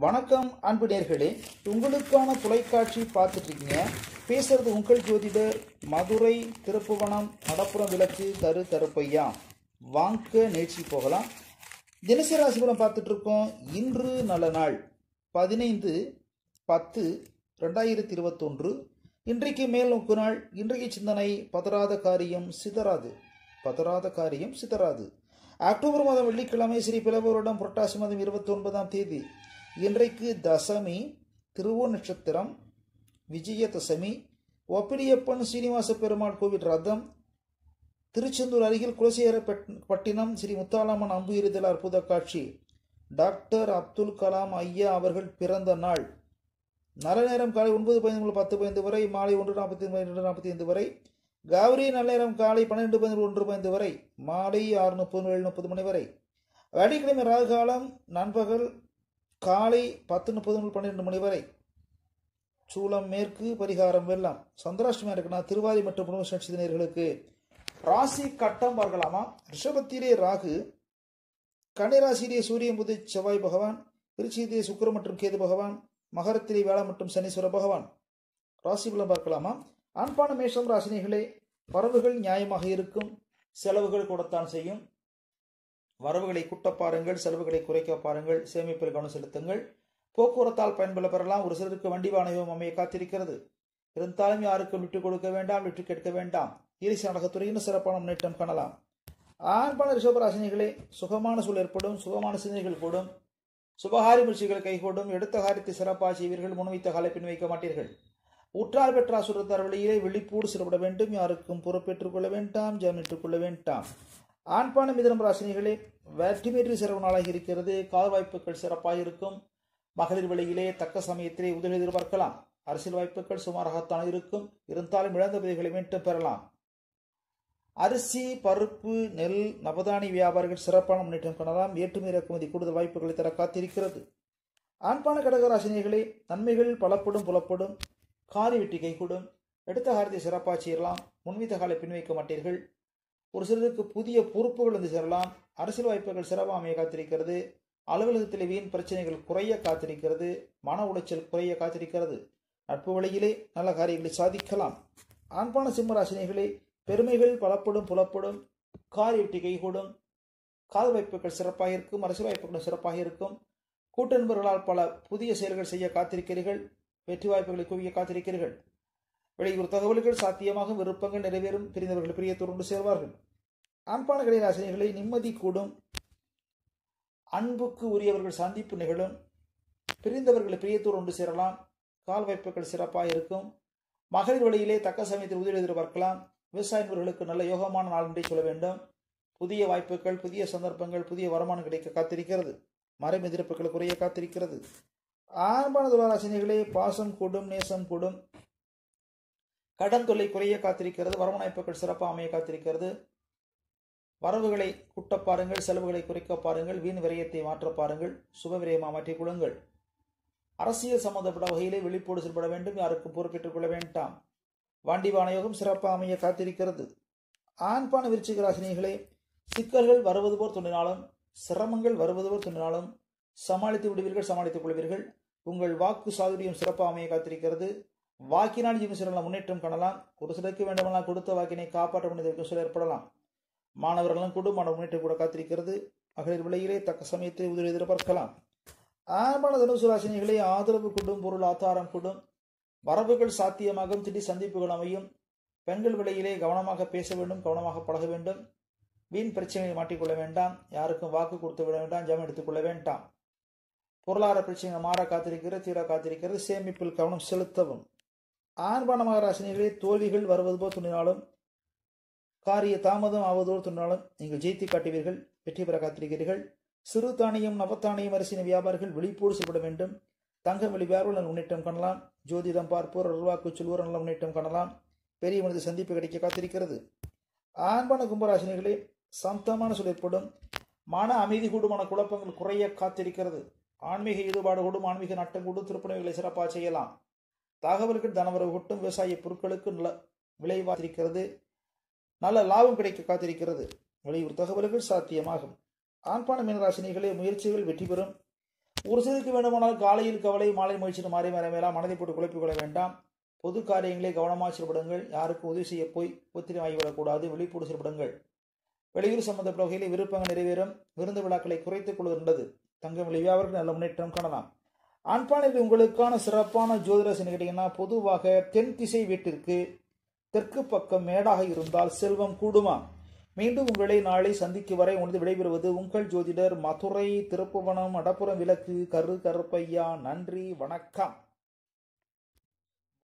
வணக்கம் அன்பு நேர்களே உங்களுக்கான தொலைக்காட்சி பார்த்துட்டு இருக்கீங்க பேசுறது உங்கள் ஜோதிடர் மதுரை திருப்புவனம் மடப்புறம் விளக்கு தரு தருப்பையா வாங்க நிகழ்ச்சி போகலாம் தினசரி ராசி பலன் பார்த்துட்டு இருக்கோம் இன்று நல்ல நாள் பதினைந்து பத்து ரெண்டாயிரத்தி இருபத்தொன்று இன்றைக்கு மேல் நோக்கு நாள் இன்றைய சிந்தனை பதறாத காரியம் சிதறாது பதறாத காரியம் சிதறாது அக்டோபர் மாதம் வெள்ளிக்கிழமை ஸ்ரீ பிளவருடம் புரட்டாசி மாதம் இருபத்தி ஒன்பதாம் தேதி இன்றைக்கு தசமி திருவோ நட்சத்திரம் விஜயதசமி ஒப்பிலியப்பன் சீனிவாச பெருமாள் கோவில் ரதம் திருச்செந்தூர் அருகில் குலசேகர பட்டினம் ஸ்ரீ முத்தாலம்மன் அம்பு எறிதல் அற்புத காட்சி டாக்டர் அப்துல் கலாம் ஐயா அவர்கள் பிறந்த நாள் நல்ல நேரம் காலை ஒன்பது பதினைந்து முதல் பத்து பதினைந்து வரை மாலை ஒன்று நாற்பத்தி இரண்டு நாற்பத்தி ஐந்து வரை கௌரி நல்ல நேரம் காலை பன்னிரெண்டு பதினொன்று ஒன்று பதினைந்து வரை மாலை ஆறு முப்பது ஏழு முப்பது மணி வரை வெள்ளிக்கிழமை ராகு காலம் நண்பகல் காலை பத்து முப்பது முதல் பன்னிரெண்டு மணி வரை சூளம் மேற்கு பரிகாரம் வெள்ளம் சந்திராஷ்டமி இருக்குன்னா திருவாதி மற்றும் புனர்வச நட்சத்திரர்களுக்கு ராசி கட்டம் பார்க்கலாமா ரிஷபத்திலே ராகு கன்னிராசியிலே சூரியன் புது செவ்வாய் பகவான் திருச்சியிலே சுக்கர மற்றும் கேது பகவான் மகரத்திலே வேளா மற்றும் சனீஸ்வர பகவான் ராசி பலம் பார்க்கலாமா அன்பான மேஷம் ராசினிகளே வரவுகள் நியாயமாக இருக்கும் செலவுகள் கூடத்தான் செய்யும் வரவுகளை கூட்ட பாருங்கள் செலவுகளை குறைக்க பாருங்கள் சேமிப்பில் கவனம் செலுத்துங்கள் போக்குவரத்தால் பயன்பெற பெறலாம் ஒரு சிலருக்கு வண்டி வாணிபம் அமைய காத்திருக்கிறது இருந்தாலும் யாருக்கும் விட்டுக் கொடுக்க வேண்டாம் விட்டு கேட்க வேண்டாம் ஈரிசி நாடகத்துறையின் சிறப்பான முன்னேற்றம் காணலாம் ஆண்பான ரிஷபராசினிகளே சுகமான சூழல் ஏற்படும் சுகமான சிந்தனைகள் கூடும் சுபகாரி முயற்சிகள் கைகூடும் எடுத்த காரியத்தை சிறப்பாக செய்வீர்கள் முன்வைத்த காலை பின் வைக்க மாட்டீர்கள் உற்றார் பெற்ற அசுரத்தார் வழியிலே விழிப்போடு செயல்பட வேண்டும் யாருக்கும் பொறுப்பேற்றுக் கொள்ள வேண்டாம் ஜாமீட்டுக் கொள்ள வேண்டாம் ஆண்பான மிதனம் ராசினிகளே வெற்றிமேற்றி சிறப்பு நாளாக இருக்கிறது கால் வாய்ப்புகள் சிறப்பாக இருக்கும் மகளிர் வழியிலே தக்க சமயத்திலே உதவி எதிர்பார்க்கலாம் அரசியல் வாய்ப்புகள் சுமாராகத்தான் இருக்கும் இருந்தாலும் இழந்த பதவிகளை மீண்டும் பெறலாம் அரிசி பருப்பு நெல் நவதானி வியாபாரிகள் சிறப்பான முன்னேற்றம் காணலாம் ஏற்றுமதி இறக்குமதி கூடுதல் வாய்ப்புகளை தர காத்திருக்கிறது ஆண்பான கடகராசினியர்களே நன்மைகள் பலப்படும் புலப்படும் காரி வெட்டி கைகூடும் எடுத்த காரியத்தை சிறப்பாக செய்யலாம் முன்வைத்த காலை பின்வைக்க மாட்டீர்கள் ஒரு சிலருக்கு புதிய பொறுப்புகள் வந்து சேரலாம் அரசியல் வாய்ப்புகள் சிறப்பாக அமைய காத்திருக்கிறது அலுவலகத்தில் வீண் பிரச்சனைகள் குறைய காத்திருக்கிறது மன உளைச்சல் குறைய காத்திருக்கிறது நட்பு வழியிலே நல்ல காரியங்களை சாதிக்கலாம் ஆண்பான சிம்மராசினிகளே பெருமைகள் பலப்படும் புலப்படும் கார் வெட்டி கைகூடும் கால் வாய்ப்புகள் சிறப்பாக இருக்கும் அரசியல் வாய்ப்புகளும் சிறப்பாக இருக்கும் கூட்டு நண்பர்களால் பல புதிய செயல்கள் செய்ய காத்திருக்கிறீர்கள் வெற்றி வாய்ப்புகளை குவிய காத்திருக்கிறீர்கள் வெளியூர் தகவல்கள் சாத்தியமாக விருப்பங்கள் நிறைவேறும் பிரிந்தவர்கள் பிரியத்தோடு சேர்வார்கள் ஆண்பான கடைராசினிகளை நிம்மதி கூடும் அன்புக்கு உரியவர்கள் சந்திப்பு நிகழும் பிரிந்தவர்கள் பிரியத்தோடு ஒன்று சேரலாம் கால் வாய்ப்புகள் சிறப்பாக இருக்கும் மகளிர் வழியிலே தக்க சமயத்தில் உதவி எதிர்பார்க்கலாம் விவசாயிகளுக்கு நல்ல யோகமான நாள் என்றே சொல்ல வேண்டும் புதிய வாய்ப்புகள் புதிய சந்தர்ப்பங்கள் புதிய வருமானம் கிடைக்க காத்திருக்கிறது மரம் எதிர்ப்புகள் குறைய காத்திருக்கிறது ஆரம்பான துளாராசினிகளே பாசம் கூடும் நேசம் கூடும் கடன் தொல்லை குறைய காத்திருக்கிறது வருமான வாய்ப்புகள் சிறப்பாக அமைய காத்திருக்கிறது வரவுகளை குட்ட பாருங்கள் செலவுகளை குறைக்க பாருங்கள் வீண் விரயத்தை மாற்ற பாருங்கள் சுப விரயமாக மாற்றிக் கொள்ளுங்கள் அரசியல் சம்பந்தப்பட்ட வகையிலே விழிப்போடு செயல்பட வேண்டும் யாருக்கும் பொறுப்பேற்றுக் கொள்ள வேண்டாம் வாண்டி வானயோகம் சிறப்பாக அமைய காத்திருக்கிறது ஆண்பான விருச்சிக ராசினிகளே சிக்கல்கள் வருவது போல் தோன்றினாலும் சிரமங்கள் வருவது போல் தோன்றினாலும் சமாளித்து விடுவீர்கள் சமாளித்துக் கொள்வீர்கள் உங்கள் வாக்கு சாதுரியம் சிறப்பாக அமைய காத்திருக்கிறது வாக்கினால் ஜீவன் சிறந்த முன்னேற்றம் காணலாம் ஒரு சிலருக்கு வேண்டுமானால் கொடுத்த வாக்கினை காப்பாற்ற முடிந்த சில ஏற்படலாம் மாணவர்களும் குடும்ப முன்னேற்றம் கூட காத்திருக்கிறது மகளிர் விலையிலே தக்க சமயத்தை உதவி எதிர்பார்க்கலாம் ஆண்பான தனுசு ராசினிகளே ஆதரவு கூடும் பொருள் ஆதாரம் கூடும் வரவுகள் சாத்தியமாகும் திடீர் சந்திப்புகள் அமையும் பெண்கள் விலையிலே கவனமாக பேச வேண்டும் கவனமாக பழக வேண்டும் வீண் பிரச்சனைகளை மாட்டிக்கொள்ள வேண்டாம் யாருக்கும் வாக்கு கொடுத்து விட வேண்டாம் ஜாமீன் எடுத்துக்கொள்ள வேண்டாம் பொருளாதார பிரச்சனைகள் மாற காத்திருக்கிறது தீர காத்திருக்கிறது சேமிப்பில் கவனம் செலுத்தவும் ஆண்பான மகராசினிகளே தோல்விகள் வருவது போல் துணினாலும் காரிய தாமதம் ஆவதோடு துணினாலும் நீங்கள் ஜெயித்து காட்டுவீர்கள் வெற்றி பெற காத்திருக்கிறீர்கள் சிறு தானியம் நவத்தானியம் அரிசின வியாபாரிகள் விழிப்போடு செயல்பட வேண்டும் தங்கம் வெளி வியாபாரம் முன்னேற்றம் காணலாம் ஜோதிடம் பார்ப்போர் அருள்வாக்கு சொல்வோர் நல்ல முன்னேற்றம் காணலாம் பெரிய மனித சந்திப்பு கிடைக்க காத்திருக்கிறது ஆண்பான கும்பராசினிகளே சந்தமான சொல் ஏற்படும் மன அமைதி கூடுமான குழப்பங்கள் குறைய காத்திருக்கிறது ஆன்மீக ஈடுபாடு கூடும் ஆன்மீக நட்டம் கூடும் திருப்பணிகளை சிறப்பாக செய்யலாம் தகவல்கள் தனவரவு கூட்டும் விவசாய பொருட்களுக்கு நல்ல விளைவாத்திருக்கிறது நல்ல லாபம் கிடைக்க காத்திருக்கிறது வெளியூர் தகவல்கள் சாத்தியமாகும் ஆண்பான மீனராசினிகளே முயற்சிகள் வெற்றி பெறும் ஒரு சிலருக்கு வேண்டுமானால் காலையில் கவலை மாலை முயற்சிட்டு மாறி வர வேண்டாம் மனதை போட்டு குழப்பிக் கொள்ள வேண்டாம் பொது காரியங்களை கவனமாக செயல்படுங்கள் யாருக்கும் உதவி செய்ய போய் ஒத்திரை ஆகிவிடக்கூடாது வெளிப்போடு செயல்படுங்கள் வெளியூர் சம்பந்தப்பட்ட வகையில் விருப்பங்கள் நிறைவேறும் விருந்து விழாக்களை குறைத்துக் கொள்கின்றது தங்கம் விலை வியாபாரத்தில் நல்ல முன்னேற்றம் காணலாம் ஆண்பாளையில் உங்களுக்கான சிறப்பான ஜோதிடர் கேட்டீங்கன்னா பொதுவாக தென் திசை வீட்டிற்கு தெற்கு பக்கம் மேடாக இருந்தால் செல்வம் கூடுமா மீண்டும் உங்களை நாளை சந்திக்கும் வரை உனது விடைபெறுவது உங்கள் ஜோதிடர் மதுரை திருப்புவனம் அடப்புறம் விளக்கு கரு கருப்பையா நன்றி வணக்கம்